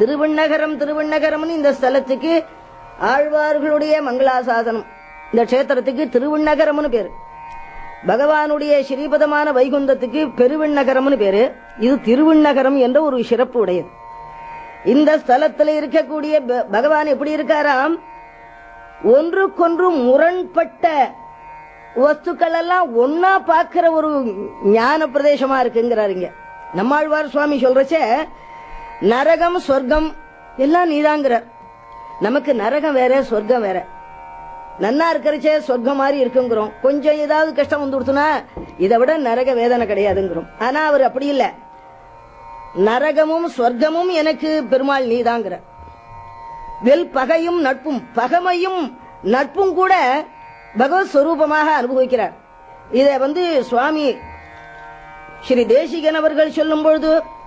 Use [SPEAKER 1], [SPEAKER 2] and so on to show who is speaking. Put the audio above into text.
[SPEAKER 1] திருவிண்ணகரம் திருவிண்ணகரம்னு இந்த ஸ்தலத்துக்கு ஆழ்வார்களுடைய மங்களாசாசனம் இந்த க்ஷேத்திரத்துக்கு திருவிண்ணகரம்னு பேரு பகவானுடைய ஸ்ரீபதமான வைகுந்தத்துக்கு பெருவிண்ணகரம்னு பேரு இது திருவிண்ணகரம் என்ற ஒரு சிறப்பு உடையது இந்த ஸ்தலத்துல இருக்கக்கூடிய ப- பகவான் எப்படி இருக்காராம் ஒன்றுக்கொன்று முரண்பட்ட வஸ்துக்கள் எல்லாம் ஒன்னா பார்க்கிற ஒரு ஞான பிரதேசமா இருக்குங்கிறாருங்க நம்மாழ்வார் சுவாமி சொல்றச்ச நரகம் சொர்க்கம் எல்லாம் நீதாங்கிறார் நமக்கு நரகம் வேற சொர்க்கம் வேற நன்னா இருக்கிறச்சே சொர்க்கம் மாதிரி இருக்குங்கிறோம் கொஞ்சம் ஏதாவது கஷ்டம் வந்து கொடுத்தனா இதை விட நரக வேதனை கிடையாதுங்கிறோம் ஆனா அவர் அப்படி இல்ல நரகமும் சொர்க்கமும் எனக்கு பெருமாள் நீதாங்கிற வெல் பகையும் நட்பும் பகமையும் நட்பும் கூட பகவத் ஸ்வரூபமாக அனுபவிக்கிறார் இதை வந்து சுவாமி ஸ்ரீ தேசிகன் அவர்கள் சொல்லும் பொழுது